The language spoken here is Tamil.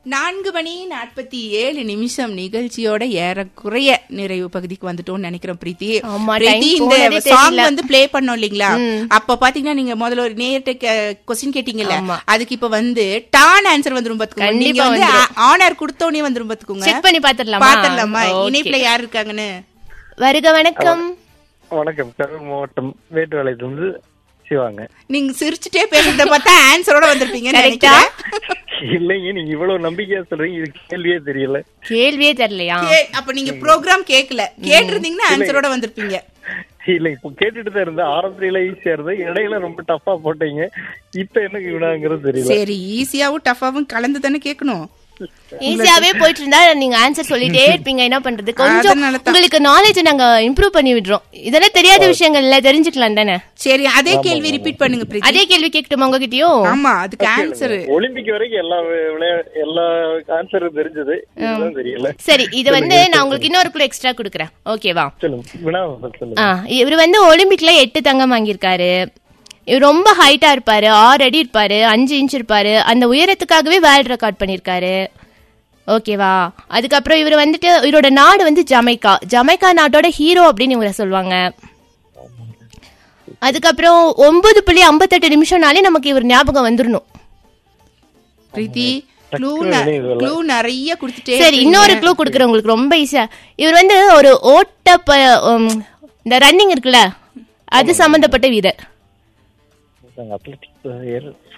நான்கு மணி நாற்பத்தி ஏழு நிமிஷம் நிகழ்ச்சியோட ஏறக்குறைய நிறைவு பகுதிக்கு வந்துட்டோம்னு நினைக்கிறோம் பிரீத்தி ஆமா, பிரீத்தி time இந்த போனதே சாங் தெரியல. வந்து ப்ளே பண்ணோம் இல்லீங்களா அப்ப பாத்தீங்கன்னா நீங்க முதல்ல ஒரு நேர்ட்ட கொஸ்டின் கேட்டீங்கல்ல ஆமா. அதுக்கு இப்ப வந்து டான் ஆன்சர் வந்துரும் பாத்துக்கோங்க நீங்க கண்டிப்பா வந்து ஆனர் கொடுத்தோனே வந்துரும் பாத்துக்கோங்க செக் பண்ணி பாத்துடலாமா பாத்திரலாமா Okay. இணைப்புல யார் இருக்காங்கன்னு வருக வணக்கம் வணக்கம் கரூர் மாவட்டம் வேட்டுவாளையத்திலிருந்து சிவாங்க நீங்க சிரிச்சுட்டே பேசுறத பார்த்தா ஆன்சரோட வந்திருப்பீங்கன்னு Correct-ஆ? நினைக்கிறேன் இல்லைங்க நீங்க இவ்வளவு நம்பிக்கையா சொல்றீங்க இது கேள்வியே தெரியல கேள்வியே தெரியலையா கே- அப்ப நீங்க ப்ரோக்ராம் கேக்கல கேட்டிருந்தீங்கன்னா ஆன்சரோட வந்திருப்பீங்க இல்ல இப்போ கேட்டுட்டு தான் இருந்தேன் ஆரம்பத்துல ஈஸியா இருந்தது இடையில ரொம்ப டஃபா போட்டீங்க இப்ப என்ன இவனாங்கிறது தெரியல சரி ஈஸியாவும் டஃபாவும் கலந்து தானே கேட்கணும் ஈஸியாவே போயிட்டு இருந்தா நீங்க ஆன்சர் சொல்லிட்டே இருப்பீங்க என்ன பண்றது கொஞ்சம் அதனால தான். உங்களுக்கு நாலேஜ் நாங்க இம்ப்ரூவ் பண்ணி விடுறோம் இதெல்லாம் தெரியாத விஷயங்கள்ல தெரிஞ்சுக்கலாம் தானே சரி அதே கேள்வி ரிப்பீட் பண்ணுங்க பிரீத்தி அதே கேள்வி கேட்கட்டுமா உங்ககிட்டயும் ஆமா அதுக்கு ஆன்சர் ஒலிம்பிக் வரைக்கும் எல்லா விளையா- எல்லா ஆன்சரும் தெரிஞ்சது இதுதான் தெரியல சரி இது வந்து நான் உங்களுக்கு இன்னொரு குழு எக்ஸ்ட்ரா கொடுக்குறேன் ஓகேவா சொல்லுங்க வினா சொல்லுங்க ஆ இவர் வந்து ஒலிம்பிக்ல எட்டு தங்கம் வாங்கியிருக்காரு இவர் ரொம்ப ஹைட்டா இருப்பாரு ஆறு அடி இருப்பாரு அஞ்சு இன்ச் இருப்பாரு அந்த உயரத்துக்காகவே வேர்ல்ட் ரெக்கார்ட் பண்ணியிருக்காரு ஓகேவா அதுக்கப்புறம் இவர் வந்துட்டு இவரோட நாடு வந்து ஜமைக்கா ஜமைக்கா நாட்டோட ஹீரோ அப்படின்னு இவரை சொல்லுவாங்க அதுக்கப்புறம் ஒன்பது புள்ளி ஐம்பத்தெட்டு நிமிஷம்னாலே நமக்கு இவர் ஞாபகம் வந்துடணும் பிரீத்தி க்ளூ டக்குனு இதுவெல்லாம். க்ளூ நிறைய கொடுத்துட்டே சரி இன்னொரு க்ளூ கொடுக்குறேன் உங்களுக்கு ரொம்ப ஈஸியா இவர் வந்து ஒரு ஓட்ட ப- உம், இந்த ரன்னிங் இருக்குல்ல அது சம்பந்தப்பட்ட வீரர் அத்லெட்டிக்